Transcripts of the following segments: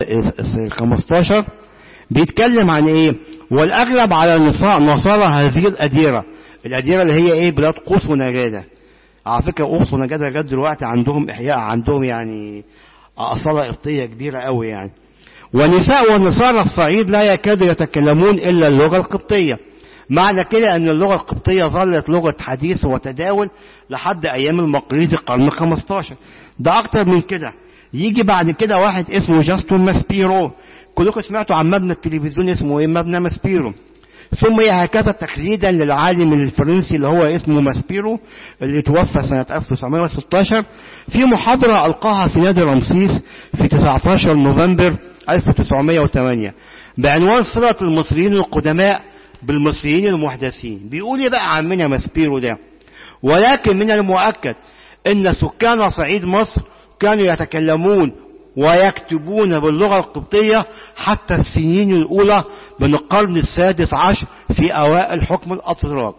15 بيتكلم عن ايه والاغلب على نصارى هذه الاديره الاديره اللي هي ايه بلاد قوس ونجاده على فكره قوس ونجاده لغايه دلوقتي عندهم احياء عندهم يعني اصاله قبطيه كبيره قوي يعني ونساء ونصارى الصعيد لا يكادوا يتكلمون الا اللغه القبطيه معنى كده ان اللغه القبطيه ظلت لغه حديث وتداول لحد ايام المقريزي القرن 15 ده اكتر من كده يجي بعد كده واحد اسمه جاستون ماسبيرو كلكم سمعتوا عن مبنى التلفزيون اسمه ايه مبنى ماسبيرو سمي هكذا تقليدا للعالم الفرنسي اللي هو اسمه ماسبيرو اللي توفى سنة 1916 في محاضرة ألقاها في نادي رمسيس في 19 نوفمبر 1908 بعنوان صلة المصريين القدماء بالمصريين المحدثين بيقول ايه بقى عمنا ماسبيرو ده ولكن من المؤكد ان سكان صعيد مصر كانوا يتكلمون ويكتبون باللغة القبطية حتى السنين الأولى من القرن السادس عشر في أوائل حكم الأتراك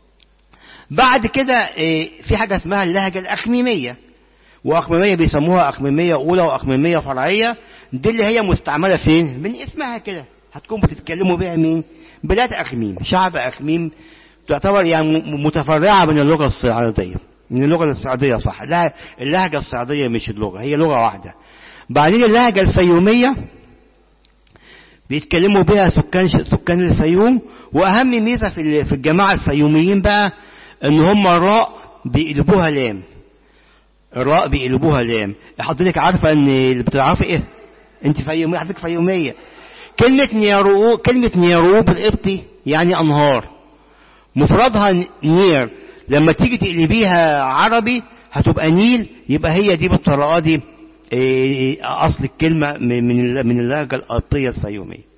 بعد كده في حاجة اسمها اللهجة الأخميمية وأخميمية بيسموها أخميمية أولى وأخميمية فرعية دي اللي هي مستعملة فين من اسمها كده هتكون بتتكلموا بيها مين بلاد أخميم شعب أخميم تعتبر يعني متفرعة من اللغة الصعيدية من اللغة الصعيدية صح لا اللهجة الصعيدية مش اللغة هي لغة واحدة بعدين اللهجة الفيومية بيتكلموا بها سكان سكان الفيوم واهم ميزه في في الجماعه الفيوميين بقى ان هم الراء بيقلبوها لام الراء بيقلبوها لام حضرتك عارفه ان اللي بتعرفي ايه انت فيوميه حضرتك فيوميه كلمه نيارو كلمه نيارو بالقبطي يعني انهار مفردها نير لما تيجي تقلبيها عربي هتبقى نيل يبقى هي دي بالطريقه دي أصل الكلمة من من اللهجة القبطية الفيومية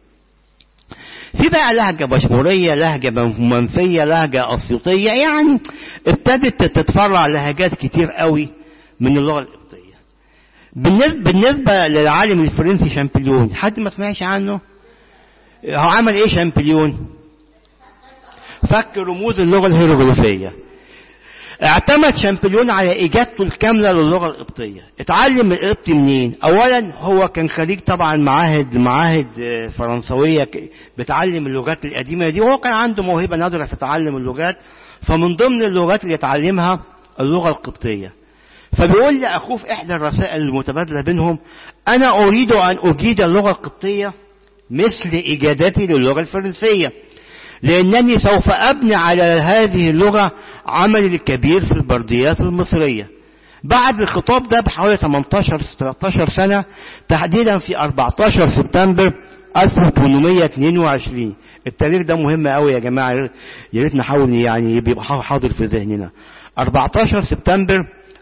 في بقى لهجة بشمورية لهجة منفية لهجة أسيوطية يعني ابتدت تتفرع لهجات كتير قوي من اللغة القبطية بالنسبة, بالنسبة للعالم الفرنسي شامبليون حد ما سمعش عنه هو عمل ايه شامبليون فك رموز اللغة الهيروغليفية اعتمد شامبليون على اجابته الكامله للغه القبطيه اتعلم القبطي منين اولا هو كان خريج طبعا معاهد معاهد فرنسويه بتعلم اللغات القديمه دي وهو كان عنده موهبه نادره في تعلم اللغات فمن ضمن اللغات اللي اتعلمها اللغه القبطيه فبيقول لاخوه في احدى الرسائل المتبادله بينهم انا اريد ان اجيد اللغه القبطيه مثل اجادتي للغه الفرنسيه لأنني سوف أبني على هذه اللغة عملي الكبير في البرديات المصرية بعد الخطاب ده بحوالي 18-13 سنة تحديدا في 14 سبتمبر 1822 التاريخ ده مهم قوي يا جماعة يا ريت نحاول يعني يبقى حاضر في ذهننا 14 سبتمبر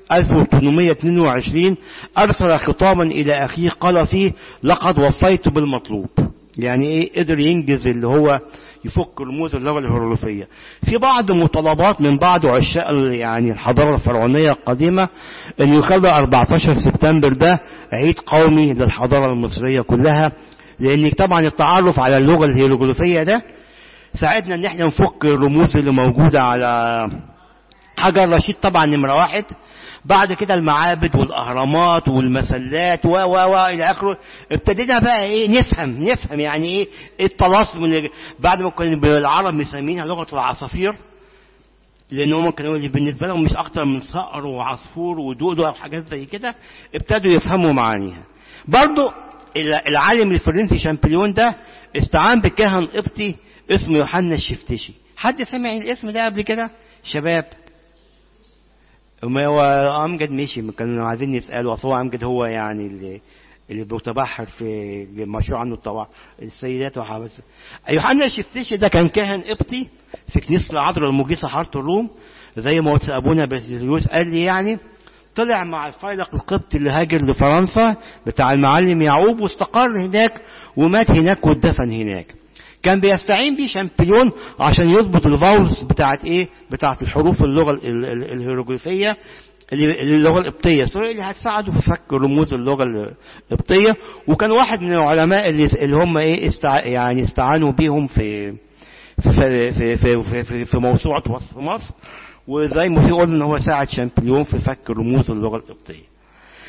1822 أرسل خطابا إلى أخيه قال فيه لقد وفيت بالمطلوب يعني إيه قدر ينجز اللي هو يفك رموز اللغة الهيروغليفية في بعض مطالبات من بعض عشاق يعني الحضارة الفرعونية القديمة أن يخلى 14 سبتمبر ده عيد قومي للحضارة المصرية كلها لأن طبعا التعرف على اللغة الهيروغليفية ده ساعدنا ان احنا نفك الرموز اللي موجودة على حجر رشيد طبعا نمرة واحد بعد كده المعابد والاهرامات والمسلات و و و الى اخره ابتدينا بقى ايه نفهم نفهم يعني ايه الطلاسم اللي بعد ما كانوا العرب مسمينها لغه العصافير لان هم كانوا بالنسبه لهم مش اكتر من صقر وعصفور ودودو او حاجات زي كده ابتدوا يفهموا معانيها برضو العالم الفرنسي شامبليون ده استعان بكاهن قبطي اسمه يوحنا الشفتشي حد سمع الاسم ده قبل كده شباب وما هو امجد مشي كانوا عايزين يسالوا اصل هو امجد هو يعني اللي اللي بيتبحر في مشروع عنه الطبع السيدات وحبس يوحنا الشفتشي ده كان كاهن قبطي في كنيسه العذراء المجيسه حاره الروم زي ما قلت ابونا باسيليوس قال لي يعني طلع مع الفيلق القبطي اللي هاجر لفرنسا بتاع المعلم يعقوب واستقر هناك ومات هناك واتدفن هناك كان بيستعين بيه شامبيون عشان يضبط الفاولز بتاعت ايه بتاعت الحروف اللغه الهيروغليفيه اللغه القبطيه سوري اللي هتساعده في فك رموز اللغه القبطيه وكان واحد من العلماء اللي اللي هم ايه استع... يعني استعانوا بيهم في في في في في, في, في موسوعه وصف مصر وزي ما في قلنا ان هو ساعد شامبليون في فك رموز اللغه القبطيه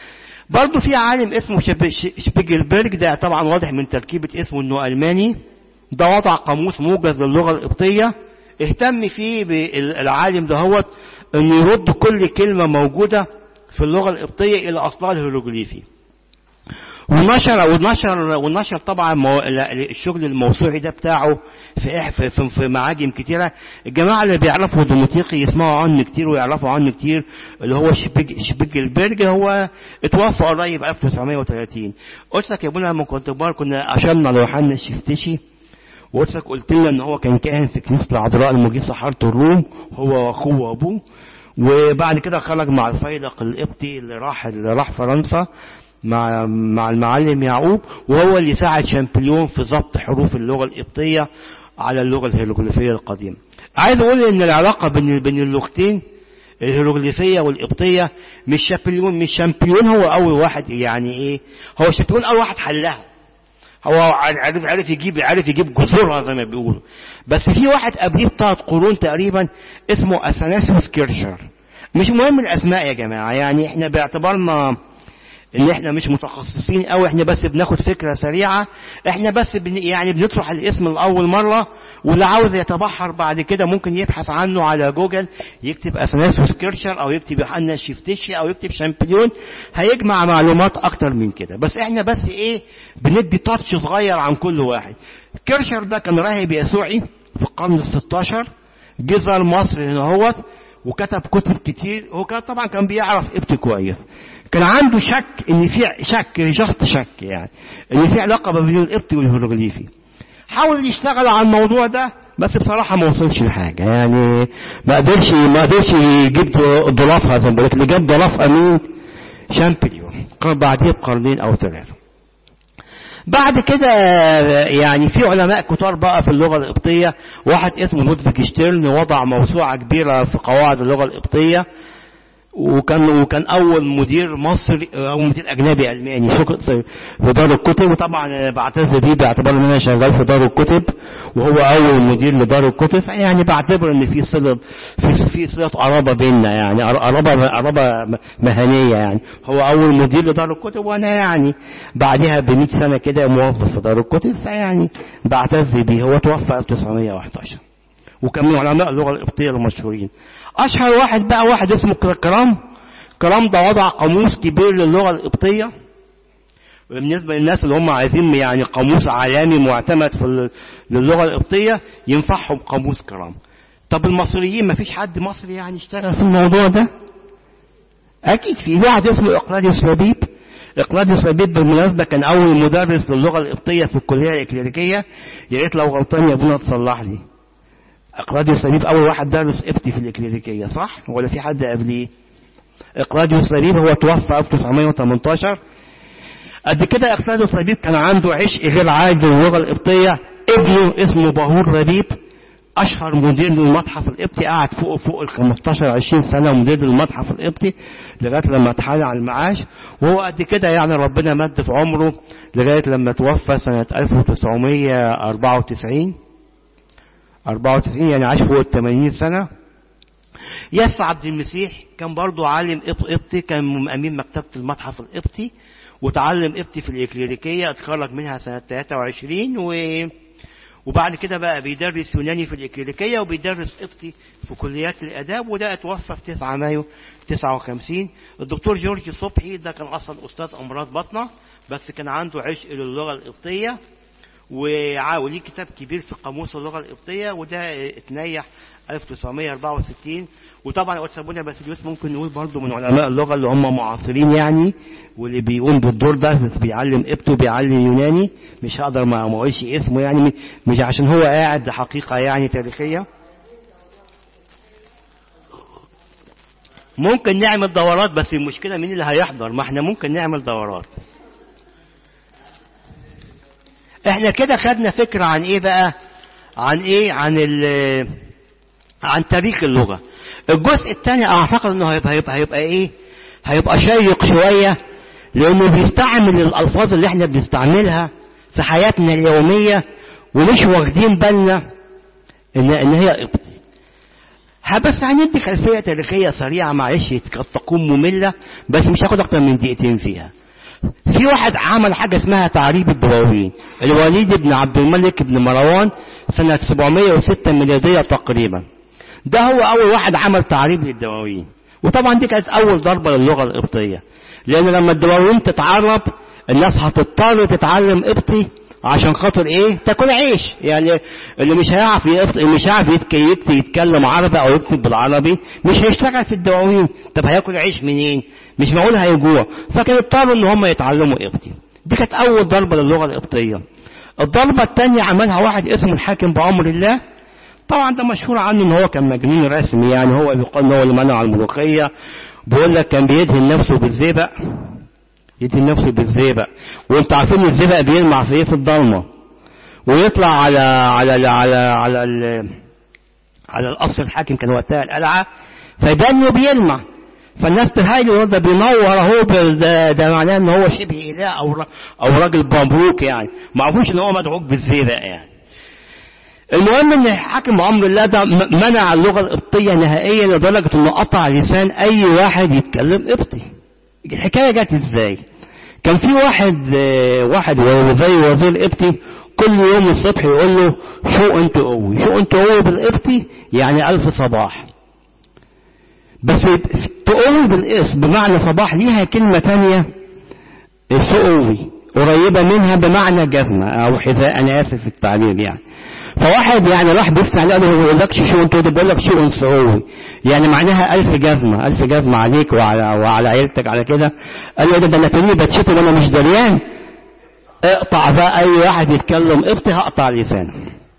برضه في عالم اسمه شبيجلبرج ده طبعا واضح من تركيبة اسمه انه الماني ده وضع قاموس موجز للغة القبطية اهتم فيه بالعالم دهوت انه يرد كل كلمة موجودة في اللغة القبطية الى اصلها الهيروغليفي ونشر ونشر ونشر طبعا مو... الشغل الموسوعي ده بتاعه في في, في, في معاجم كتيره الجماعه اللي بيعرفوا دوموتيقي يسمعوا عنه كتير ويعرفوا عنه كتير اللي هو شبيج شبيجلبرج هو اتوفى قريب 1930 قلت لك يا ابونا لما كنت كبار كنا اشرنا ليوحنا الشفتشي وقلت لك قلت لنا ان هو كان كاهن في كنيسه العذراء المجيسه حاره الروم هو واخوه وابوه وبعد كده خرج مع الفيلق القبطي اللي راح اللي راح فرنسا مع مع المعلم يعقوب وهو اللي ساعد شامبليون في ضبط حروف اللغة القبطية على اللغة الهيروغليفية القديمة عايز اقول ان العلاقة بين بين اللغتين الهيروغليفية والقبطية مش شامبليون مش شامبليون هو اول واحد يعني ايه هو شامبليون اول واحد حلها هو عرف عرف يجيب عرف يجيب جذورها زي ما بيقولوا بس في واحد قبليه بثلاث قرون تقريبا اسمه اثناسيوس كيرشر مش مهم الاسماء يا جماعه يعني احنا باعتبارنا ان احنا مش متخصصين او احنا بس بناخد فكرة سريعة احنا بس بن يعني بنطرح الاسم لأول مرة واللي عاوز يتبحر بعد كده ممكن يبحث عنه على جوجل يكتب اثناسوس كيرشر او يكتب يوحنا الشفتشي او يكتب شامبليون هيجمع معلومات اكتر من كده بس احنا بس ايه بندي تاتش صغير عن كل واحد كيرشر ده كان راهب يسوعي في القرن ال 16 جزر مصر هنا هوت وكتب كتب كتير هو كان طبعا كان بيعرف قبط كويس كان عنده شك ان في شك شخص شك يعني ان في علاقه بين القبطي والهيروغليفي حاول يشتغل على الموضوع ده بس بصراحة ما وصلش لحاجة يعني ما قدرش ما قدرش يجيب ضلافها زي ما بقول اللي جاب ضلافها مين؟ شامبليون بعديه بقرنين أو ثلاثة. بعد كده يعني في علماء كتار بقى في اللغة القبطية واحد اسمه لودفيج شتيرن وضع موسوعة كبيرة في قواعد اللغة القبطية وكان وكان اول مدير مصري او مدير اجنبي الماني في دار الكتب وطبعا بعتز بيه باعتبار ان انا شغال في دار الكتب وهو اول مدير لدار الكتب يعني بعتبر ان في صله في في صله قرابه بيننا يعني قرابه قرابه مهنيه يعني هو اول مدير لدار الكتب وانا يعني بعدها ب 100 سنه كده موظف في دار الكتب فيعني بعتز بيه هو توفى 1911 وكان من علماء اللغه القبطيه المشهورين اشهر واحد بقى واحد اسمه كرام كرام ده وضع قاموس كبير للغه القبطيه بالنسبه للناس اللي هم عايزين يعني قاموس عالمي معتمد في للغه القبطيه ينفعهم قاموس كرام طب المصريين ما فيش حد مصري يعني اشتغل في الموضوع ده اكيد في واحد اسمه اقلاديوس لبيب اقلاديوس لبيب بالمناسبه كان اول مدرس للغه القبطيه في الكليه الاكليريكيه يا ريت لو غلطان يا ابونا تصلح لي اقلاديوس لبيب اول واحد درس قبطي في الاكليريكيه صح ولا في حد قبليه اقلاديوس لبيب هو توفى 1918 قد كده اقلاديوس لبيب كان عنده عشق غير عادي للغه القبطيه ابنه اسمه باهور لبيب اشهر مدير للمتحف القبطي قعد فوق فوق ال 15 20 سنه مدير للمتحف القبطي لغايه لما اتحال على المعاش وهو قد كده يعني ربنا مد في عمره لغايه لما توفى سنه 1994 94 يعني عاش فوق ال 80 سنة يسع عبد المسيح كان برضو عالم قبطي كان أمين مكتبة المتحف القبطي وتعلم قبطي في الإكليريكية اتخرج منها سنة 23 و وبعد كده بقى بيدرس يوناني في الإكليريكية وبيدرس قبطي في كليات الآداب وده اتوفى في 9 مايو 59 الدكتور جورج صبحي ده كان أصلا أستاذ أمراض بطنة بس كان عنده عشق للغة القبطية وليه كتاب كبير في قاموس اللغة القبطية وده اتنيح 1964 وطبعا قلت سابونا باسيليوس ممكن نقول برضه من علماء اللغة اللي هم معاصرين يعني واللي بيقوم بالدور ده بس بيعلم قبطي وبيعلم يوناني مش هقدر ما اقولش اسمه يعني مش عشان هو قاعد حقيقة يعني تاريخية ممكن نعمل دورات بس المشكلة مين اللي هيحضر ما احنا ممكن نعمل دورات احنا كده خدنا فكرة عن ايه بقى عن ايه عن ال عن تاريخ اللغة الجزء الثاني اعتقد انه هيبقى, هيبقى, هيبقى ايه هيبقى شيق شوية لانه بيستعمل الالفاظ اللي احنا بنستعملها في حياتنا اليومية ومش واخدين بالنا ان, إن هي قبطي بس هندي خلفية تاريخية سريعة معلش قد تكون مملة بس مش هاخد أكتر من دقيقتين فيها في واحد عمل حاجة اسمها تعريب الدواوين الوليد بن عبد الملك بن مروان سنة 706 ميلادية تقريبا ده هو أول واحد عمل تعريب للدواوين وطبعا دي كانت أول ضربة للغة القبطية لأن لما الدواوين تتعرب الناس هتضطر تتعلم قبطي عشان خاطر ايه تاكل عيش يعني اللي مش هيعرف يقبط مش هيعرف يكتب يتكلم عربي او يكتب بالعربي مش هيشتغل في الدواوين طب هياكل عيش منين مش معقول هيجوع فكانوا اضطروا ان هم يتعلموا قبطي دي كانت اول ضربه للغه القبطيه الضربه الثانيه عملها واحد اسمه الحاكم بامر الله طبعا ده مشهور عنه ان هو كان مجنون رسمي يعني هو بيقال ان هو اللي منع الملوخيه بيقول لك كان بيدهن نفسه بالزئبق يدهن نفسه بالزئبق وانتوا عارفين الزئبق بيلمع في ايه في الضلمه ويطلع على على على على على, على, على القصر الحاكم كان وقتها القلعه فدانه بيلمع فالناس تهايله ده بينور اهو ده, ده معناه ان هو شبه اله او او راجل مبروك يعني ما عرفوش ان هو مدعوك بالزئبق يعني المهم ان حاكم امر الله ده منع اللغه القبطيه نهائيا لدرجه انه قطع لسان اي واحد يتكلم قبطي الحكايه جت ازاي كان في واحد واحد زي وزير قبطي كل يوم الصبح يقول له شو انت قوي شو انت قوي بالقبطي يعني الف صباح بس تقوي بالاسم بمعنى صباح ليها كلمه تانية سقوي قريبه منها بمعنى جزمه او حذاء انا اسف في التعبير يعني فواحد يعني راح بيفتح عليه قال له ما بيقولكش شو انت بيقول لك شو انثوي يعني معناها ألف جزمة ألف جزمة عليك وعلى وعلى عيلتك على كده قال له ده انا تاني بتشتم وانا مش دريان اقطع بقى اي واحد يتكلم قبطي هقطع لسانه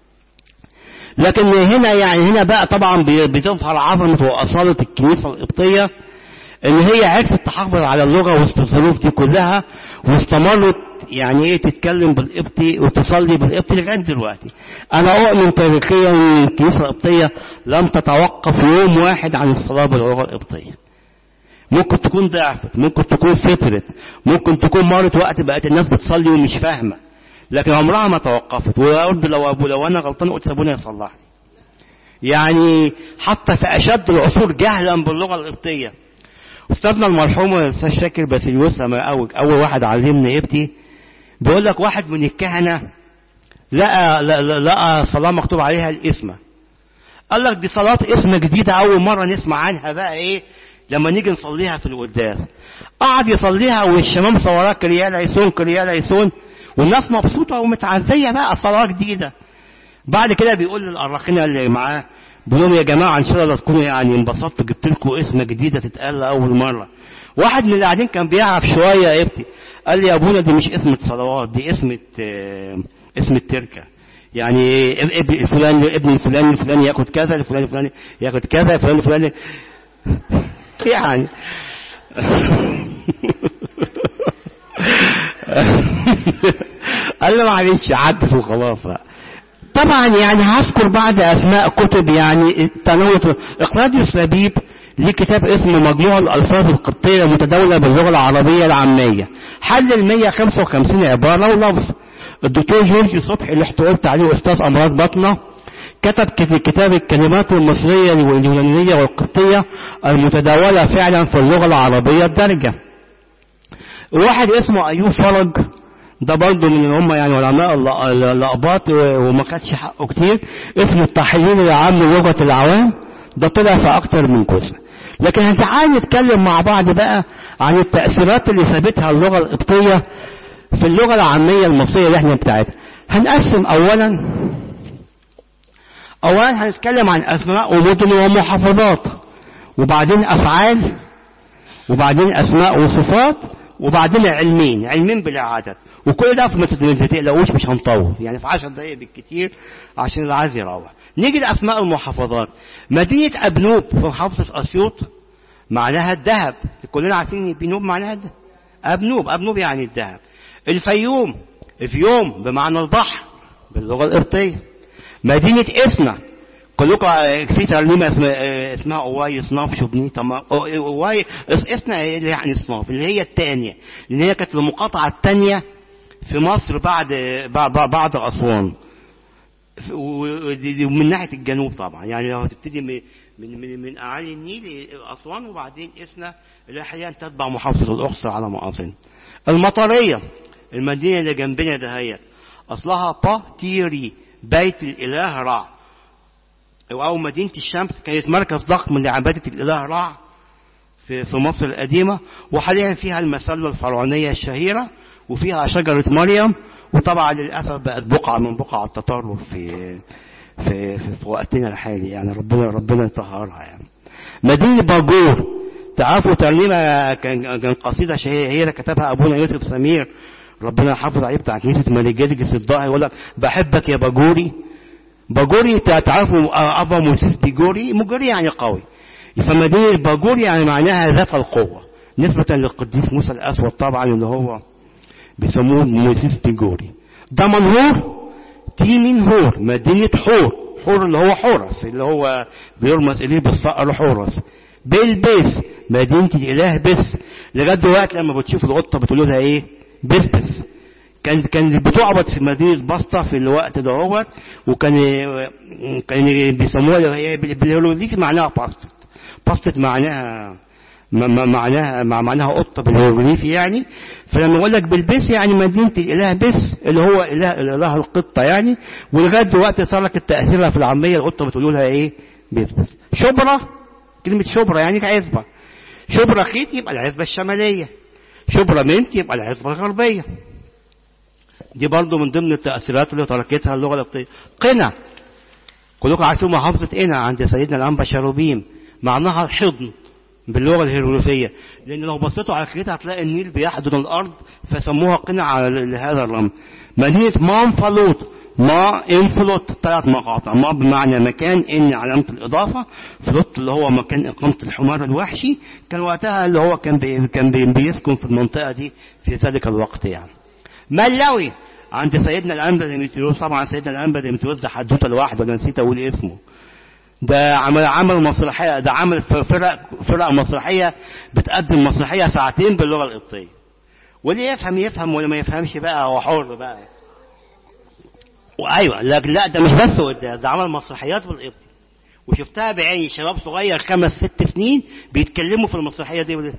لكن هنا يعني هنا بقى طبعا بتظهر عظمة وأصالة الكنيسة القبطية ان هي عرفت تحافظ على اللغة وسط الظروف دي كلها واستمرت يعني ايه تتكلم بالقبطي وتصلي بالقبطي لغايه دلوقتي انا اؤمن تاريخيا ان الكنيسه القبطيه لم تتوقف يوم واحد عن الصلاه باللغه القبطيه ممكن تكون ضعفت ممكن تكون فترت ممكن تكون مرت وقت بقت الناس بتصلي ومش فاهمه لكن عمرها ما توقفت ويرد لو أبو لو انا غلطان قلت ابونا يصلح لي يعني حتى في اشد العصور جهلا باللغه القبطيه استاذنا المرحوم الاستاذ شاكر باسيليوس لما اول واحد علمني قبطي بيقول لك واحد من الكهنة لقى, لقى صلاة مكتوب عليها الاسم قال لك دي صلاة اسم جديدة أول مرة نسمع عنها بقى إيه لما نيجي نصليها في القداس قعد يصليها والشمام صوراه كريا ليسون كريا ليسون والناس مبسوطة ومتعزية بقى صلاة جديدة بعد كده بيقول للأراخنة اللي معاه بيقول لهم يا جماعة إن شاء الله تكونوا يعني انبسطتوا جبت لكم اسم جديدة تتقال أول مرة واحد من اللي قاعدين كان بيعرف شوية يبتي قال لي يا ابونا دي مش اسم صلوات دي اسم اسم التركه يعني ابن فلان ابن الفلاني الفلاني ياخد كذا الفلاني الفلاني ياخد كذا الفلاني الفلاني يعني قال له معلش عدت وخلاص بقى طبعا يعني هذكر بعض اسماء كتب يعني تنوع اقلاديوس لبيب ليه كتاب اسمه مجموع الألفاظ القبطية المتداولة باللغة العربية العامية حل ال 155 عبارة ولفظ الدكتور جورج صبحي اللي احتويت عليه أستاذ أمراض بطنة كتب كتاب الكلمات المصرية واليونانية والقبطية المتداولة فعلا في اللغة العربية الدارجة واحد اسمه أيوب فرج ده برضه من هم يعني علماء الأقباط وما خدش حقه كتير اسمه التحليل العام للغة العوام ده طلع في أكتر من جزء لكن تعال نتكلم مع بعض بقى عن التأثيرات اللي سابتها اللغة القبطية في اللغة العامية المصرية اللي احنا بتاعتها هنقسم أولا أولا هنتكلم عن أسماء ومدن ومحافظات وبعدين أفعال وبعدين أسماء وصفات وبعدين علمين علمين بلا عدد وكل ده ما تقلقوش مش هنطول يعني في 10 دقايق بالكتير عشان اللي عايز يروح نيجي لأسماء المحافظات مدينة أبنوب في محافظة أسيوط معناها الذهب كلنا عارفين ان بنوب معناها الذهب أبنوب أبنوب يعني الذهب الفيوم فيوم بمعنى البحر باللغة القبطية مدينة إسنا كلكم في ترنيمة اسمها اسمها أواي صناف شبني أواي إسنا يعني صناف اللي هي الثانية اللي هي كانت المقاطعة الثانية في مصر بعد بعد أسوان ومن ناحية الجنوب طبعا يعني لو هتبتدي من من من, من أعالي النيل أسوان وبعدين إسنا اللي حاليا تتبع محافظة الأقصر على ما أظن المطرية المدينة اللي جنبنا دهيت أصلها طاتيري بيت الإله رع أو مدينة الشمس كانت مركز ضخم لعبادة الإله رع في في مصر القديمة وحاليا فيها المسلة الفرعونية الشهيرة وفيها شجرة مريم وطبعا للأسف بقت بقعة من بقع التطرف في في, في, في وقتنا الحالي يعني ربنا ربنا يطهرها يعني مدينة باجور تعرفوا ترنيمة كان كان قصيدة شهيرة كتبها أبونا يوسف سمير ربنا يحافظ عليه بتاع كنيسة ملك جرجس الضاحي يقول لك بحبك يا باجوري باجوري تعرفوا أبا موسيس بيجوري مجوري يعني قوي فمدينة باجوري يعني معناها ذات القوة نسبة للقديس موسى الأسود طبعا اللي هو بيسموه موسيس بيجوري ده منهور تيمين هور مدينة حور حور اللي هو حورس اللي هو بيرمز إليه بالصقر حورس بلبس مدينة الإله بس لغاية دلوقتي لما بتشوف القطة بتقول لها إيه بس بس كان كان بتعبد في مدينة بسطة في الوقت دوت وكان كان بيسموها بالهيروغليفي معناها باستت باستت معناها معناها معناها قطة بالهيروغليفي يعني فلما يقول لك بالبس يعني مدينة الإله بس اللي هو إله إله القطة يعني ولغاية دلوقتي صار لك التأثير في العامية القطة بتقول لها إيه بس بس شبرا كلمة شبرا يعني عزبة شبرا خيط يبقى العزبة الشمالية شبرا منت يبقى العزبة الغربية دي برضو من ضمن التأثيرات اللي تركتها اللغة القبطية قنا كلكم عارفين محافظة قنا عند سيدنا الأنبا شاروبيم معناها الحضن باللغة الهيروغليفية لأن لو بصيتوا على الخريطة هتلاقي النيل بيحضن الأرض فسموها قنا على هذا الرمز مدينة مانفلوط ما انفلوت ثلاث مقاطع ما بمعنى مكان ان علامة الإضافة فلوت اللي هو مكان إقامة الحمار الوحشي كان وقتها اللي هو كان بي كان بي بيسكن في المنطقة دي في ذلك الوقت يعني ملاوي عند سيدنا الأنبا ديمتريوس طبعا سيدنا الأنبا ديمتريوس ده حدوته لوحده انا نسيت أقول اسمه ده عمل عمل مسرحية ده عمل فرق فرق مسرحية بتقدم مسرحية ساعتين باللغة القبطية واللي يفهم يفهم واللي ما يفهمش بقى هو حر بقى وايوه لكن لا ده مش بس ده, ده عمل مسرحيات بالقبطي وشفتها بعيني شباب صغير خمس ست سنين بيتكلموا في المسرحيه دي اه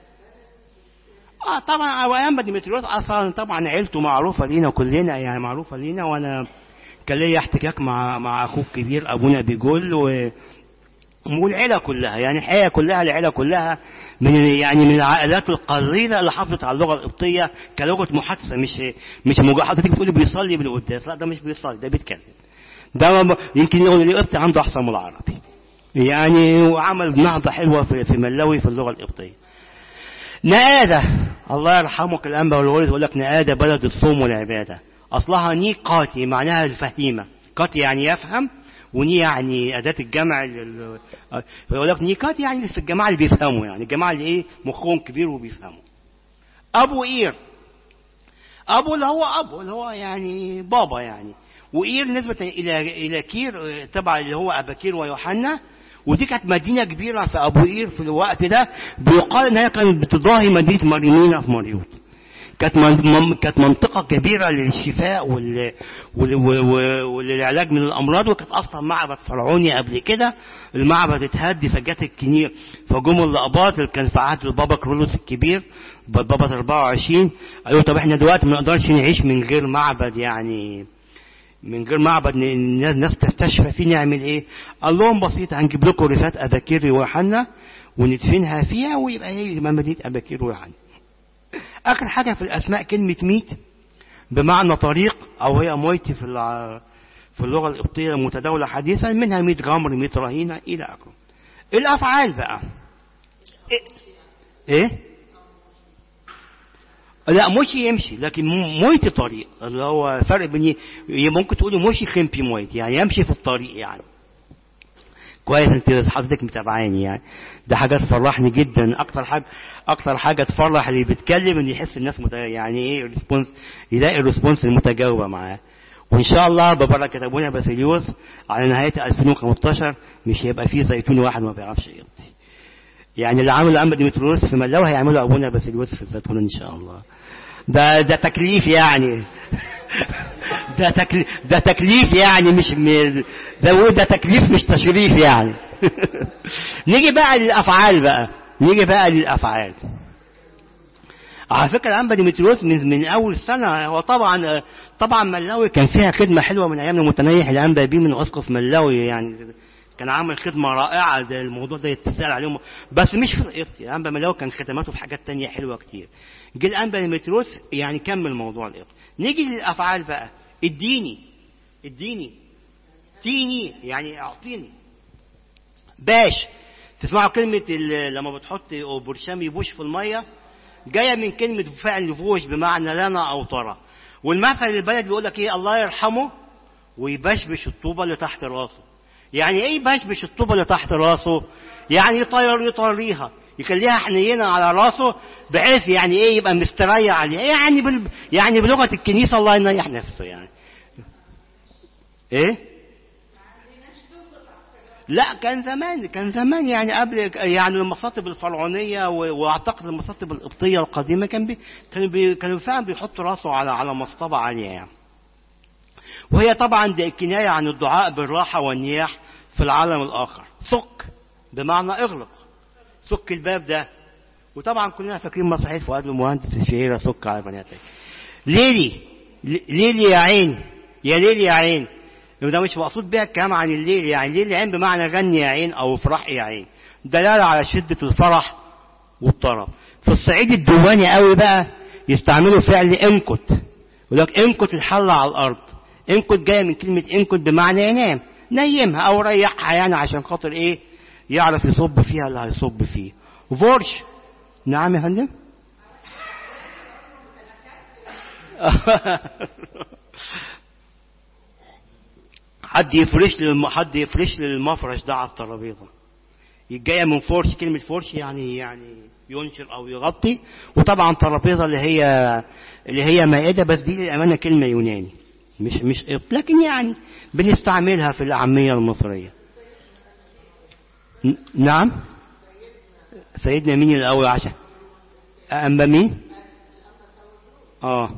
طبعا وايام ديمتريوس اصلا طبعا عيلته معروفه لينا كلنا يعني معروفه لينا وانا كان ليا احتكاك مع مع اخوه الكبير ابونا بيجول و والعيله كلها يعني الحقيقه كلها العيله كلها من يعني من العائلات القليله اللي حافظت على اللغه القبطيه كلغه محادثه مش مش مجرد حضرتك بتقولي بيصلي بالقداس لا ده مش بيصلي ده بيتكلم ده يمكن يقول القبطي عنده احسن من العربي يعني وعمل نهضه حلوه في في ملاوي في اللغه القبطيه نقاده الله يرحمك الانبا والولد يقول لك نقاده بلد الصوم والعباده اصلها ني قاتي معناها الفهيمه قاتي يعني يفهم وني يعني أداة الجمع يقول لك نيكات يعني لسه الجماعة اللي بيفهموا يعني الجماعة اللي إيه مخهم كبير وبيفهموا أبو إير أبو اللي هو أبو اللي هو يعني بابا يعني وإير نسبة إلى إلى كير تبع اللي هو أباكير ويوحنا ودي كانت مدينة كبيرة في أبو إير في الوقت ده بيقال إن هي كانت بتضاهي مدينة مريمينا في مريوط كانت كانت منطقة كبيرة للشفاء وال... وال... وللعلاج من الأمراض وكانت أصلا معبد فرعوني قبل كده المعبد اتهد فجت الكنيسة فجم اللقباط اللي كان في عهد البابا كرولوس الكبير بابا 24 قالوا طب احنا دلوقتي ما نقدرش نعيش من غير معبد يعني من غير معبد الناس تستشفى فيه نعمل ايه؟ قال لهم بسيط هنجيب لكم رفات اباكير ويوحنا وندفنها فيها ويبقى هي مدينه اباكير ويوحنا. آخر حاجة في الأسماء كلمة ميت بمعنى طريق أو هي مويتي في في اللغة القبطية المتداولة حديثا منها ميت غمر ميت رهينة إلى آخره. الأفعال بقى إيه؟ إيه؟ لا مشي يمشي لكن مويت طريق اللي هو فرق بين ممكن تقولي مشي خمبي مويت يعني يمشي في الطريق يعني كويس انت حضرتك متابعاني يعني ده حاجه تفرحني جدا اكتر حاجه اكتر حاجه تفرح اللي بيتكلم ان يحس الناس مت... يعني ايه ريسبونس يلاقي الريسبونس المتجاوبه معاه وان شاء الله ببركه ابونا باسيليوس على نهايه 2015 مش هيبقى فيه زيتون واحد ما بيعرفش يقضي يعني اللي عمله الانبا ديمتروس في ملاو هيعمله ابونا باسيليوس في الزيتون ان شاء الله ده ده تكليف يعني ده تكليف ده تكليف يعني مش م- ده بقول ده تكليف مش تشريف يعني نيجي بقى للافعال بقى نيجي بقى للافعال على فكره الانبا ديمتريوس من من اول سنه هو طبعا طبعا ملاوي كان فيها خدمه حلوه من ايام المتنيح الانبا بيه من اسقف ملاوي يعني كان عامل خدمه رائعه ده الموضوع ده يتسال عليهم بس مش في القبط الانبا ملاوي كان خدماته في حاجات تانية حلوه كتير جه الانبا ديمتريوس يعني كمل موضوع القبط نيجي للافعال بقى اديني اديني تيني يعني اعطيني باش تسمعوا كلمة ال- لما بتحط برشام يبوش في المية جاية من كلمة فعل فوش بمعنى لنا أو ترى والمثل البلد بيقول لك إيه الله يرحمه ويبشبش الطوبة اللي تحت راسه يعني إيه يبشبش الطوبة اللي تحت راسه يعني يطير يطريها يخليها حنينة على راسه بحيث يعني إيه يبقى مستريح عليها يعني بال... يعني بلغة الكنيسة الله ينيح نفسه يعني إيه لا كان زمان كان زمان يعني قبل يعني المصاطب الفرعونيه و- واعتقد المصاطب القبطيه القديمه كان بي كانوا بي كانوا فعلا بيحطوا راسه على على مصطبه عاليه يعني. وهي طبعا دي كنايه عن الدعاء بالراحه والنياح في العالم الاخر. سك بمعنى اغلق. سك الباب ده. وطبعا كلنا فاكرين مسرحيه فؤاد المهندس الشهيره سك على بناتك. ليلي ليلي يا عين يا ليلي يا عين ده مش مقصود بيها الكلام عن الليل يعني ليل يا عين بمعنى غني يا عين او افرح يا عين دلالة على شدة الفرح والطرب في الصعيد الديواني قوي بقى يستعملوا فعل انكت يقول لك انكت الحلة على الارض انكت جاية من كلمة انكت بمعنى ينام نيمها او ريحها يعني عشان خاطر ايه يعرف يصب فيها اللي هيصب فيه فورش نعم يا فندم حد يفرش لي الم... حد يفرش لي المفرش ده على الترابيزه جايه من فرش كلمه فرش يعني يعني ينشر او يغطي وطبعا ترابيزه اللي هي اللي هي مائده بس دي للامانه كلمه يوناني مش مش قبط لكن يعني بنستعملها في العاميه المصريه ن- نعم سيدنا مين الاول عشان اما مين اه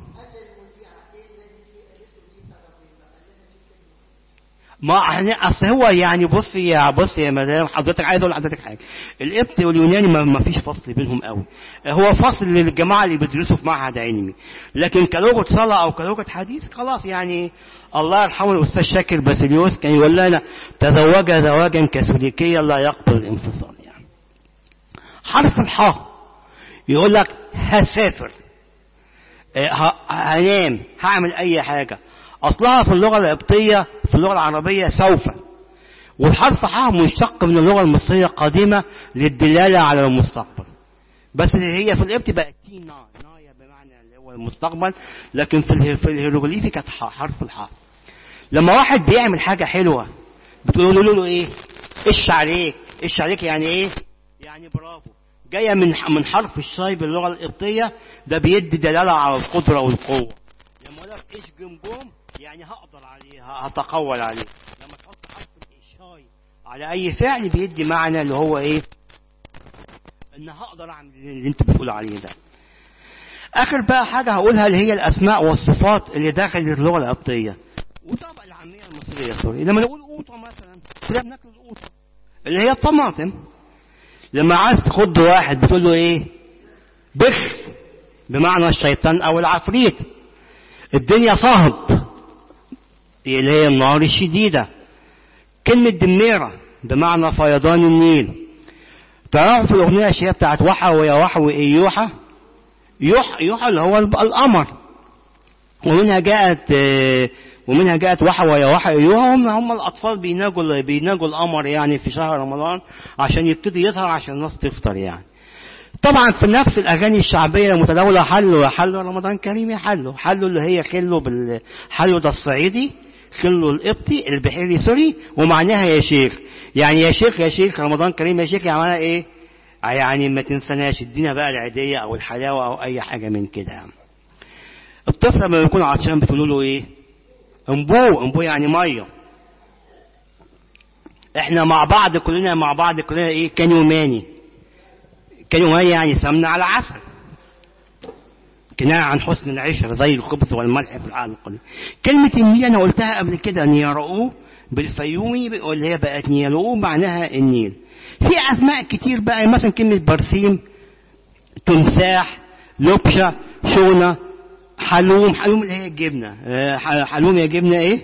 ما احنا اصل هو يعني بصي يا بصي يا مدام حضرتك عايز اقول لحضرتك حاجه القبط واليوناني ما, ما فيش فصل بينهم قوي هو فصل للجماعه اللي بيدرسوا في معهد علمي لكن كلغه صلاه او كلغه حديث خلاص يعني الله يرحمه الاستاذ شاكر باسيليوس كان يقول لنا تزوج زواجا كاثوليكيا لا يقبل الانفصال يعني حرف الحاء يقول لك هسافر آه، ه- هنام هعمل اي حاجه اصلها في اللغه القبطيه في اللغه العربيه سوف والحرف ح مشتق من اللغه المصريه القديمه للدلاله على المستقبل بس اللي هي في القبط بقت تي نا نايا بمعنى اللي هو المستقبل لكن في اله- في الهيروغليفي كانت ح- حرف الحاء لما واحد بيعمل حاجه حلوه بتقولوا له له ايه ايش عليك ايش عليك يعني ايه يعني برافو جايه من من حرف الشاي باللغه القبطيه ده بيدي دلاله على القدره والقوه لما اقول لك ايش جمجم يعني هقدر عليه ه- هتقول عليه لما تحط حرف الشاي على اي فعل بيدي معنى اللي هو ايه ان هقدر اعمل اللي انت بتقول عليه ده اخر بقى حاجه هقولها اللي هي الاسماء والصفات اللي داخل اللغه القبطيه وطبعا العاميه المصريه سوري لما نقول قوطه مثلا كلنا بناكل القوطه اللي هي الطماطم لما عايز تخض واحد بتقول له ايه بخ بمعنى الشيطان او العفريت الدنيا صهد اللي هي النار الشديدة كلمة دميرة بمعنى فيضان النيل تعرفوا في الأغنية الشهيرة بتاعت وحى ويا وحى وإيوحى يوحى يوحى اللي هو القمر ومنها جاءت آه، ومنها جاءت وحى ويا وحى أيوها هم هم الأطفال بيناجوا بيناجوا القمر يعني في شهر رمضان عشان يبتدي يظهر عشان الناس تفطر يعني طبعا في نفس الاغاني الشعبيه المتداوله حلو حلو رمضان كريم يا حلو حلو اللي هي خلو بال حلو ده الصعيدي خلو القبطي البحيري سوري ومعناها يا شيخ يعني يا شيخ يا شيخ رمضان كريم يا شيخ يعني معناها ايه يعني ما تنسناش ادينا بقى العيديه او الحلاوه او اي حاجه من كده يعني. الطفل لما يكون عطشان بتقولوا له ايه انبو انبو يعني ميه احنا مع بعض كلنا مع بعض كلنا ايه كان يوماني كان يوماني يعني سمنه على عسل كناية عن حسن العشرة زي الخبز والملح في العقل القديم كلمة النيل أنا قلتها قبل كده نيرؤوه بالفيومي اللي هي بقت نيرؤوه معناها النيل في أسماء كتير بقى مثلا كلمة برسيم تمساح لبشة شونة حلوم حلوم اللي هي الجبنة آه، ح- حلوم يا جبنة ايه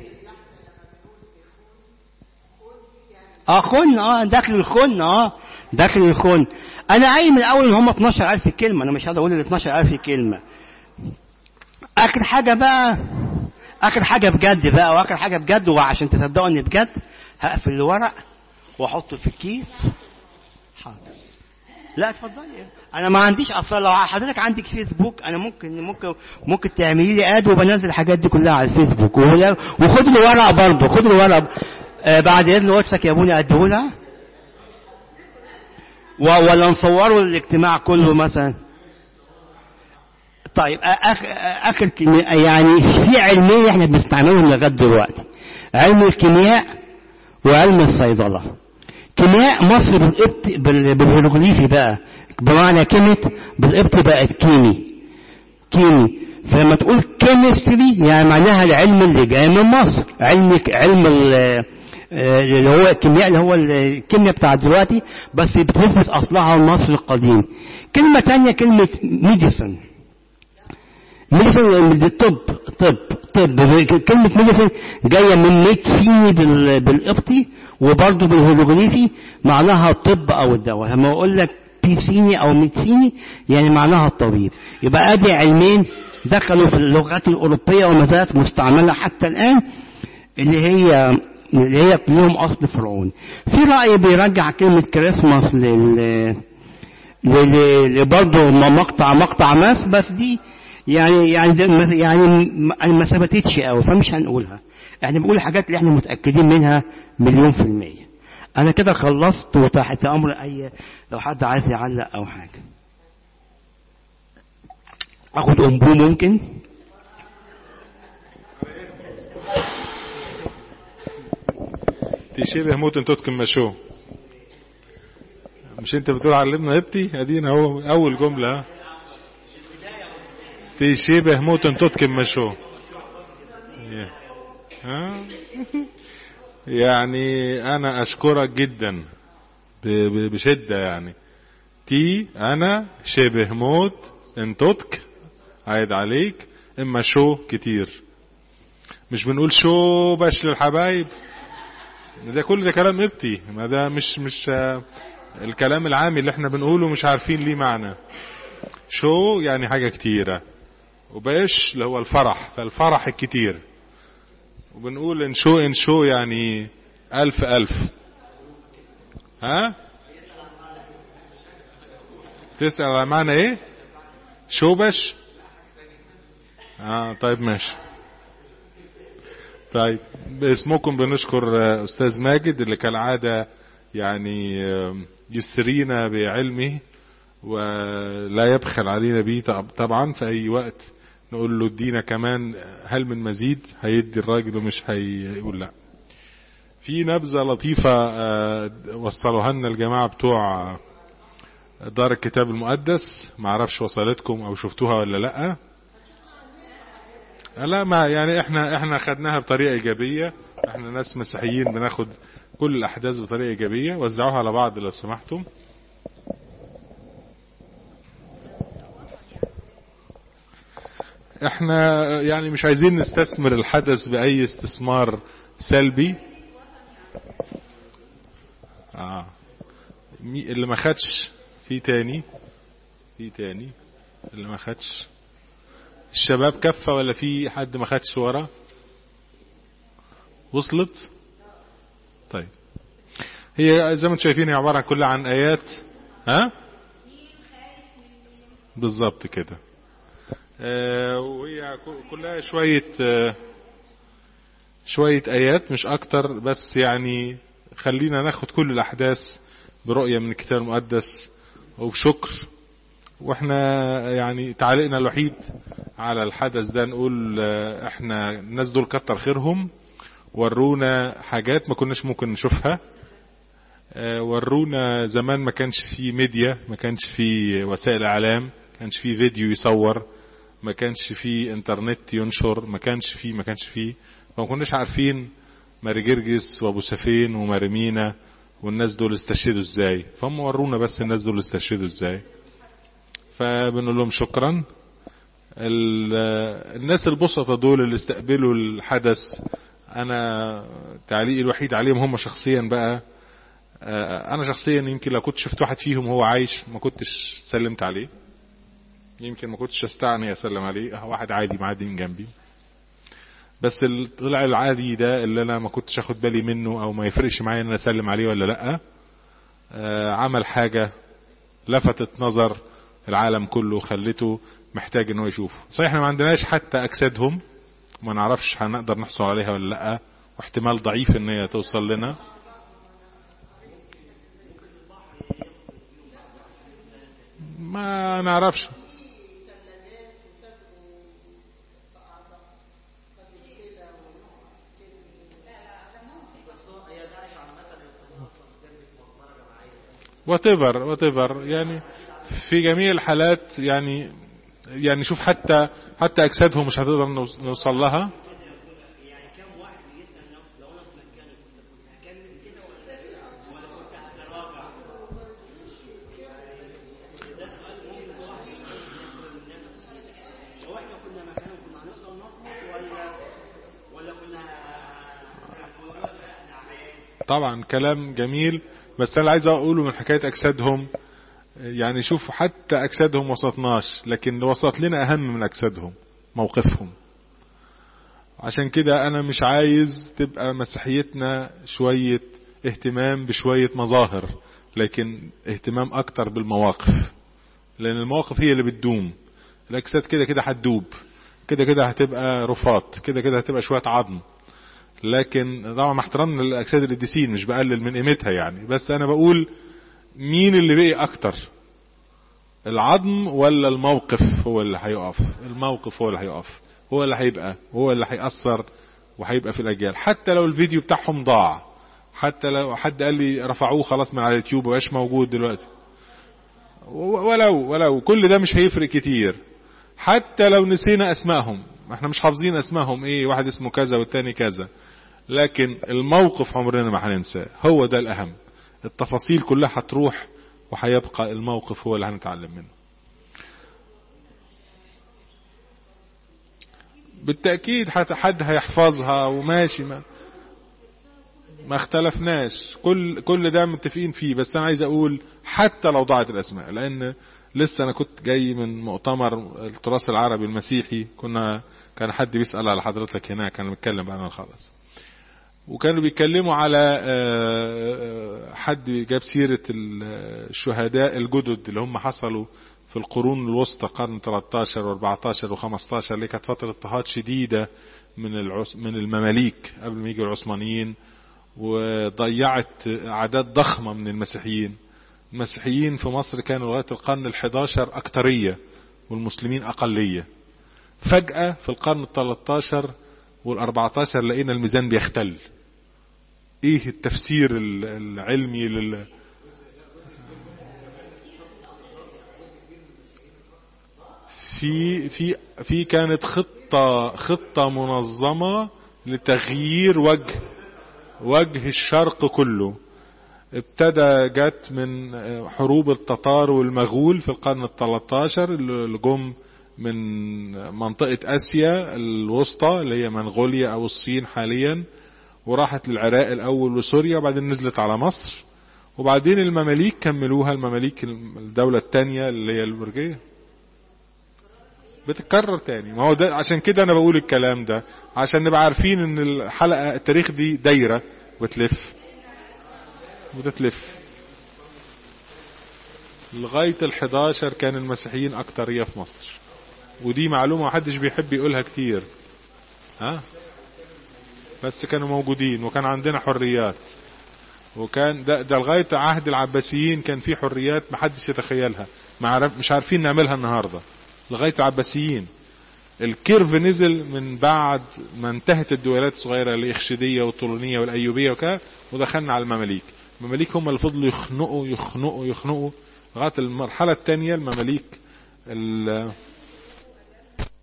اه خن اه داخل الخن اه داخل الخن انا قايل من الاول ان هم 12000 كلمه انا مش هقدر اقول ال 12000 كلمه اخر حاجه بقى اخر حاجه بجد بقى واخر حاجه بجد وعشان تصدقوا ان بجد هقفل الورق واحطه في الكيس حاضر لا اتفضلي انا ما عنديش اصلا لو حضرتك عندك فيسبوك انا ممكن ممكن ممكن تعملي لي اد وبنزل الحاجات دي كلها على الفيسبوك وهي- وخد لي ورق برضه خد لي ورق آه بعد اذن واتسك يا ابوني اديهولها و- ولا نصوره الاجتماع كله مثلا طيب آخر, آخر كلمة يعني في علمين احنا بنستعملهم لغاية دلوقتي علم الكيمياء وعلم الصيدلة كيمياء مصر بالقبط بال- بالهيروغليفي بقى بمعنى كيميت بالقبط بقت كيمي كيمي فلما تقول كيمستري يعني معناها العلم اللي جاي من مصر علم علم ال- آه، اللي هو الكيمياء اللي هو الكيمياء بتاع دلوقتي بس بتنفذ اصلها المصري القديم كلمة تانية كلمة ميديسن ميديسن دي طب طب طب كلمة ميديسن جاية من ميدسيني بال- بالقبطي وبرضه بالهيروغليفي معناها الطب او الدواء لما اقول لك بيسيني او ميدسيني يعني معناها الطبيب يبقى ادي علمين دخلوا في اللغات الاوروبيه وما زالت مستعمله حتى الان اللي هي اللي هي لهم اصل فرعوني في راي بيرجع كلمه كريسماس لل لل- برضه مقطع مقطع ماس بس دي يعني يعني ده ما- يعني ما ما ثبتتش قوي فمش هنقولها احنا بنقول الحاجات اللي احنا متاكدين منها مليون في الميه انا كده خلصت وتحت امر اي لو حد عايز يعلق او حاجه اخد امبو ممكن تشبه موت توتكن مشو مش انت بتقول علمنا ابتي ادينا اهو اول جمله تشبه موت توتكن مشو ها يعني انا اشكرك جدا ب- ب- بشده يعني تي انا شبه موت ان توتك عايد عليك اما شو كتير مش بنقول شو باش للحبايب ده كل ده كلام ابتي ما ده مش مش آه، الكلام العامي اللي احنا بنقوله مش عارفين ليه معنى شو يعني حاجة كتيرة وباش اللي هو الفرح فالفرح الكتير وبنقول ان شو ان شو يعني ألف ألف ها تسأل على معنى ايه شو باش اه طيب ماشي طيب باسمكم بنشكر آه، أستاذ ماجد اللي كالعادة يعني آه، يسرينا بعلمه ولا يبخل علينا بيه طب- طبعا في أي وقت نقول له ادينا كمان هل من مزيد هيدي الراجل ومش هيقول لا في نبذة لطيفة آه، وصلوها لنا الجماعة بتوع دار الكتاب المقدس معرفش وصلتكم او شفتوها ولا لأ لا ما يعني احنا احنا خدناها بطريقه ايجابيه احنا ناس مسيحيين بناخد كل الاحداث بطريقه ايجابيه وزعوها على بعض لو سمحتم احنا يعني مش عايزين نستثمر الحدث باي استثمار سلبي اه مي- اللي ما خدش في تاني في تاني اللي ما خدش الشباب كفة ولا في حد ما خدش ورا وصلت طيب هي زي ما انتم شايفين هي عبارة كلها عن آيات ها بالظبط كده آه وهي ك- كلها شوية آه شوية آيات مش أكتر بس يعني خلينا ناخد كل الأحداث برؤية من الكتاب المقدس وبشكر واحنا يعني تعليقنا الوحيد على الحدث ده نقول آه، احنا الناس دول كتر خيرهم ورونا حاجات ما كناش ممكن نشوفها آه، ورونا زمان ما كانش فيه ميديا ما كانش فيه وسائل اعلام ما كانش فيه فيديو يصور ما كانش فيه انترنت ينشر ما كانش فيه ما كانش فيه فما كناش عارفين ماري جرجس وابو سفين وماري والناس دول استشهدوا ازاي فهم ورونا بس الناس دول استشهدوا ازاي فبنقول لهم شكرا الناس البسطة دول اللي استقبلوا الحدث انا تعليقي الوحيد عليهم هم شخصيا بقى انا شخصيا يمكن لو كنت شفت واحد فيهم وهو عايش ما كنتش سلمت عليه يمكن ما كنتش استعني اسلم عليه واحد عادي معدي من جنبي بس اللي طلع العادي ده اللي انا ما كنتش اخد بالي منه او ما يفرقش معايا ان انا اسلم عليه ولا لا عمل حاجة لفتت نظر العالم كله خلته محتاج ان هو يشوفه صحيح احنا ما عندناش حتى اجسادهم ما نعرفش هنقدر نحصل عليها ولا لا واحتمال ضعيف ان هي توصل لنا ما نعرفش whatever whatever يعني في جميع الحالات يعني يعني شوف حتى حتى اجسادهم مش هتقدر نوصل لها طبعا كلام جميل بس انا عايز اقوله من حكايه اجسادهم يعني شوفوا حتى اجسادهم وسطناش لكن اللي وسط لنا اهم من اجسادهم موقفهم عشان كده انا مش عايز تبقى مسيحيتنا شوية اهتمام بشوية مظاهر لكن اهتمام اكتر بالمواقف لان المواقف هي اللي بتدوم الاجساد كده كده هتدوب كده كده هتبقى رفات كده كده هتبقى شوية عظم لكن طبعا مع احترامنا للاجساد القديسين مش بقلل من قيمتها يعني بس انا بقول مين اللي بقي اكتر العظم ولا الموقف هو اللي هيقف الموقف هو اللي هيقف هو اللي هيبقى هو اللي هيأثر وهيبقى في الاجيال حتى لو الفيديو بتاعهم ضاع حتى لو حد قال لي رفعوه خلاص من على اليوتيوب مبقاش موجود دلوقتي ولو ولو كل ده مش هيفرق كتير حتى لو نسينا اسمائهم احنا مش حافظين اسمائهم ايه واحد اسمه كذا والتاني كذا لكن الموقف عمرنا ما هننساه هو ده الاهم التفاصيل كلها هتروح وهيبقى الموقف هو اللي هنتعلم منه بالتأكيد حد هيحفظها وماشي ما ما اختلفناش كل كل ده متفقين فيه بس انا عايز اقول حتى لو ضاعت الاسماء لان لسه انا كنت جاي من مؤتمر التراث العربي المسيحي كنا كان حد بيسأل على حضرتك هناك كان بيتكلم بقى انا خلاص وكانوا بيتكلموا على حد جاب سيرة الشهداء الجدد اللي هم حصلوا في القرون الوسطى قرن 13 و14 و15 اللي كانت فترة اضطهاد شديدة من العس من المماليك قبل ما يجوا العثمانيين وضيعت أعداد ضخمة من المسيحيين المسيحيين في مصر كانوا لغاية القرن ال11 أكترية والمسلمين أقلية فجأة في القرن ال13 وال14 لقينا الميزان بيختل ايه التفسير العلمي لل في في في كانت خطة خطة منظمة لتغيير وجه وجه الشرق كله ابتدى جت من حروب التتار والمغول في القرن الثلاثاشر اللي جم من منطقة اسيا الوسطى اللي هي منغوليا او الصين حاليا وراحت للعراق الاول وسوريا وبعدين نزلت على مصر وبعدين المماليك كملوها المماليك الدولة التانية اللي هي البرجية بتتكرر تاني ما هو ده عشان كده انا بقول الكلام ده عشان نبقى عارفين ان الحلقة التاريخ دي دايرة بتلف وتتلف لغاية ال11 كان المسيحيين اكترية في مصر ودي معلومة محدش بيحب يقولها كتير ها بس كانوا موجودين وكان عندنا حريات وكان ده, ده لغاية عهد العباسيين كان في حريات محدش يتخيلها مش عارفين نعملها النهاردة لغاية العباسيين الكيرف نزل من بعد ما انتهت الدولات الصغيرة الإخشيدية والطولونية والأيوبية وكذا ودخلنا على المماليك المماليك هم اللي فضلوا يخنقوا يخنقوا يخنقوا لغاية المرحلة الثانية المماليك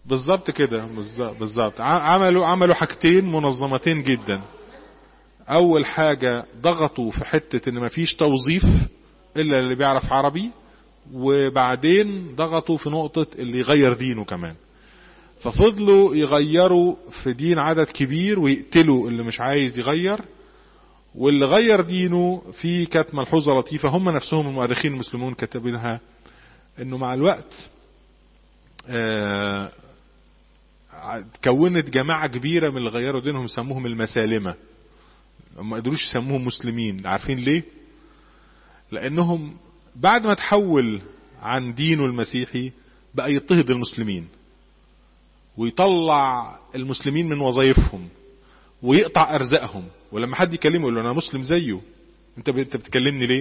بالظبط كده بالظبط بالظبط ع- عملوا عملوا حاجتين منظمتين جدا اول حاجة ضغطوا في حتة ان مفيش توظيف الا اللي بيعرف عربي وبعدين ضغطوا في نقطة اللي يغير دينه كمان ففضلوا يغيروا في دين عدد كبير ويقتلوا اللي مش عايز يغير واللي غير دينه في كانت ملحوظة لطيفة هم نفسهم المؤرخين المسلمون كتبينها انه مع الوقت آه، تكونت جماعة كبيرة من اللي غيروا دينهم سموهم المسالمة ما قدروش يسموهم مسلمين عارفين ليه لانهم بعد ما تحول عن دينه المسيحي بقى يضطهد المسلمين ويطلع المسلمين من وظائفهم ويقطع ارزاقهم ولما حد يكلمه يقول له انا مسلم زيه انت ب- انت بتكلمني ليه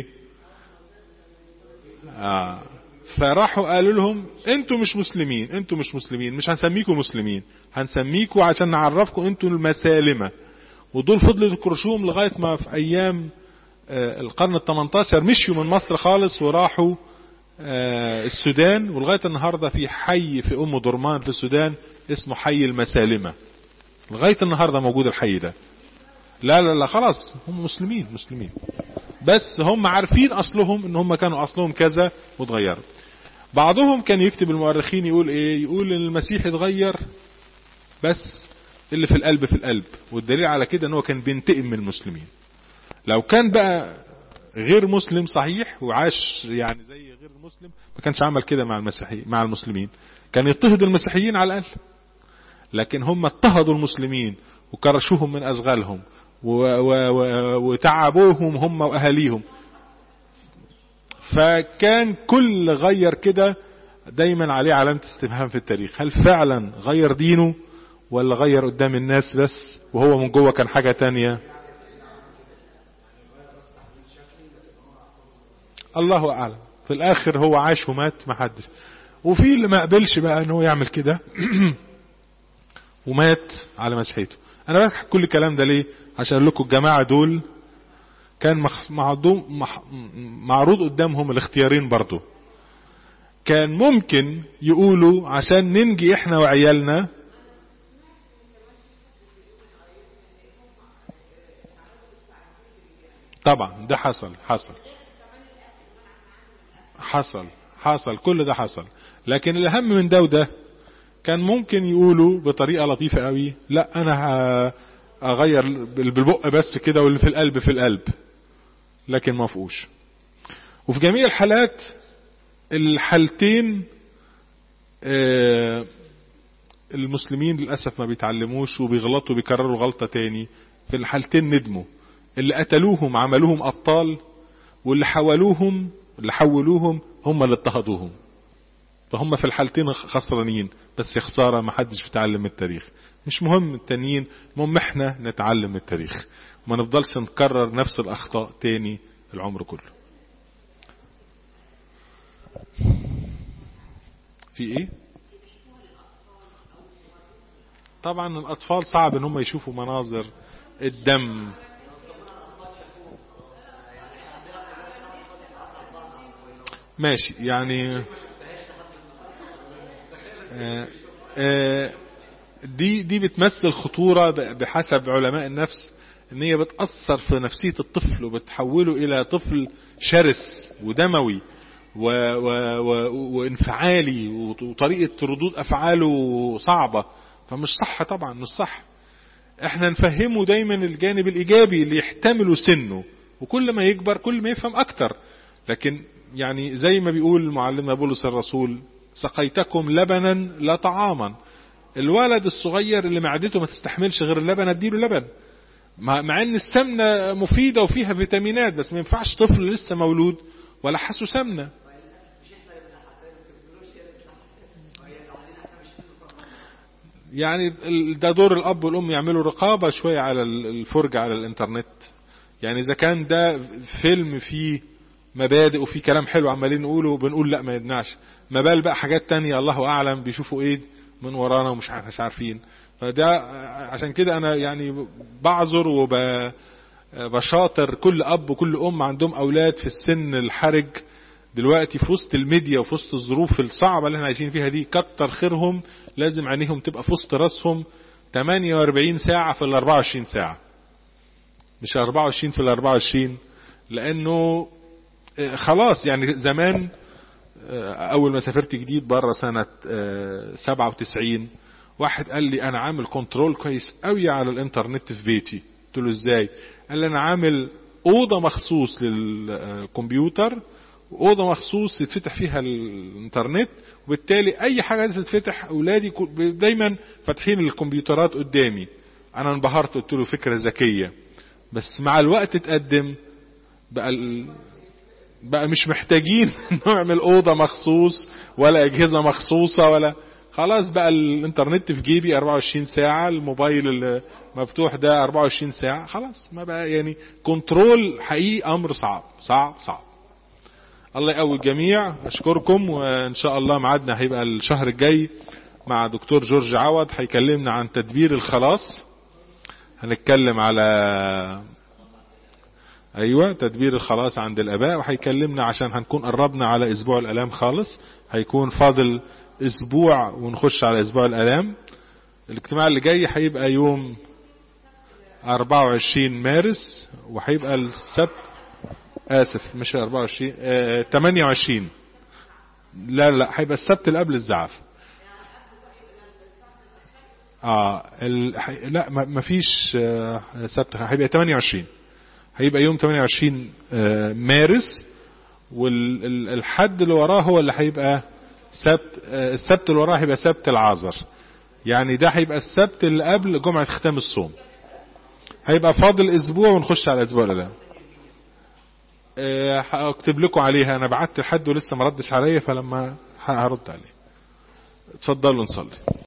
آه. فراحوا قالوا لهم انتوا مش مسلمين انتوا مش مسلمين مش هنسميكم مسلمين هنسميكم عشان نعرفكم انتوا المسالمه ودول فضلوا يكرشوهم لغايه ما في ايام آه، القرن ال 18 مشيوا من مصر خالص وراحوا آه، السودان ولغايه النهارده في حي في ام درمان في السودان اسمه حي المسالمه لغايه النهارده موجود الحي ده لا لا لا خلاص هم مسلمين مسلمين بس هم عارفين اصلهم ان هم كانوا اصلهم كذا واتغيروا بعضهم كان يكتب المؤرخين يقول ايه يقول ان المسيح اتغير بس اللي في القلب في القلب والدليل على كده ان هو كان بينتقم من المسلمين لو كان بقى غير مسلم صحيح وعاش يعني زي غير مسلم ما كانش عمل كده مع المسيحي مع المسلمين كان يضطهد المسيحيين على الاقل لكن هم اضطهدوا المسلمين وكرشوهم من اشغالهم و و و وتعبوهم هم واهاليهم فكان كل غير كده دايما عليه علامة استفهام في التاريخ هل فعلا غير دينه ولا غير قدام الناس بس وهو من جوه كان حاجة تانية الله اعلم في الاخر هو عاش ومات ما حدش وفي اللي ما قبلش بقى ان هو يعمل كده ومات على مسيحيته انا بحكي كل الكلام ده ليه عشان اقول لكم الجماعه دول كان مخ- معدوم مح- معروض قدامهم الاختيارين برضو كان ممكن يقولوا عشان ننجي احنا وعيالنا طبعا ده حصل حصل حصل حصل كل ده حصل لكن الاهم من ده وده كان ممكن يقولوا بطريقه لطيفه قوي لا انا ه- اغير بالبق بس كده واللي في القلب في القلب لكن ما فقوش وفي جميع الحالات الحالتين آه، المسلمين للاسف ما بيتعلموش وبيغلطوا بيكرروا غلطه تاني في الحالتين ندموا اللي قتلوهم عملوهم ابطال واللي حولوهم اللي حولوهم هم اللي اضطهدوهم فهم في الحالتين خسرانين بس خسارة ما حدش بيتعلم من التاريخ مش مهم التانيين المهم احنا نتعلم من التاريخ وما نفضلش نكرر نفس الأخطاء تاني العمر كله في ايه طبعا الأطفال صعب ان هم يشوفوا مناظر الدم ماشي يعني آه، آه، دي دي بتمثل خطورة ب- بحسب علماء النفس ان هي بتأثر في نفسية الطفل وبتحوله الى طفل شرس ودموي و و و وانفعالي وط- وطريقة ردود افعاله صعبة فمش صح طبعا مش صح احنا نفهمه دايما الجانب الايجابي اللي يحتمله سنه وكل ما يكبر كل ما يفهم اكتر لكن يعني زي ما بيقول معلمنا بولس الرسول سقيتكم لبنا لا طعاما الولد الصغير اللي معدته ما تستحملش غير اللبن اديله لبن مع مع ان السمنه مفيده وفيها فيتامينات بس ما ينفعش طفل لسه مولود ولا حاسه سمنه يعني ال- ده دور الاب والام يعملوا رقابه شويه على ال- الفرجه على الانترنت يعني اذا كان ده فيلم فيه مبادئ وفيه كلام حلو عمالين نقوله بنقول لا ما يمنعش ما بال بقى حاجات تانية الله اعلم بيشوفوا ايه من ورانا ومش عارف- مش عارفين فده عشان كده انا يعني بعذر وب بشاطر كل اب وكل ام عندهم اولاد في السن الحرج دلوقتي في وسط الميديا وفي وسط الظروف الصعبة اللي احنا عايشين فيها دي كتر خيرهم لازم عينيهم تبقى في وسط راسهم 48 ساعة في ال 24 ساعة مش 24 في ال 24 لانه آه، خلاص يعني زمان آه، اول ما سافرت جديد بره سنة آه، 97 واحد قال لي انا عامل كنترول كويس قوي على الانترنت في بيتي قلت له ازاي قال لي انا عامل اوضه مخصوص للكمبيوتر واوضه مخصوص يتفتح فيها الانترنت وبالتالي اي حاجه عايزه تتفتح اولادي كو- دايما فاتحين الكمبيوترات قدامي انا انبهرت قلت له فكره ذكيه بس مع الوقت اتقدم بقى ال... بقى مش محتاجين نعمل اوضه مخصوص ولا اجهزه مخصوصه ولا خلاص بقى الانترنت في جيبي 24 ساعه الموبايل المفتوح ده 24 ساعه خلاص ما بقى يعني كنترول حقيقي امر صعب صعب صعب الله يقوي الجميع اشكركم وان شاء الله ميعادنا هيبقى الشهر الجاي مع دكتور جورج عوض هيكلمنا عن تدبير الخلاص هنتكلم على ايوه تدبير الخلاص عند الاباء وهيكلمنا عشان هنكون قربنا على اسبوع الالام خالص هيكون فاضل اسبوع ونخش على اسبوع الالام الاجتماع اللي جاي هيبقى يوم 24 مارس وهيبقى السبت اسف مش 24 آه 28 لا لا هيبقى السبت اللي قبل الزعف اه ال... حي- لا ما ما فيش آه سبت هيبقى 28 هيبقى يوم 28 آه مارس والحد اللي وراه هو اللي هيبقى سبت آه السبت اللي وراه هيبقى سبت العذر يعني ده هيبقى السبت اللي قبل جمعة ختام الصوم هيبقى فاضل اسبوع ونخش على الاسبوع اللي ده آه، هكتب لكم عليها انا بعت لحد ولسه ما ردش عليا فلما ه- هرد عليه اتفضلوا نصلي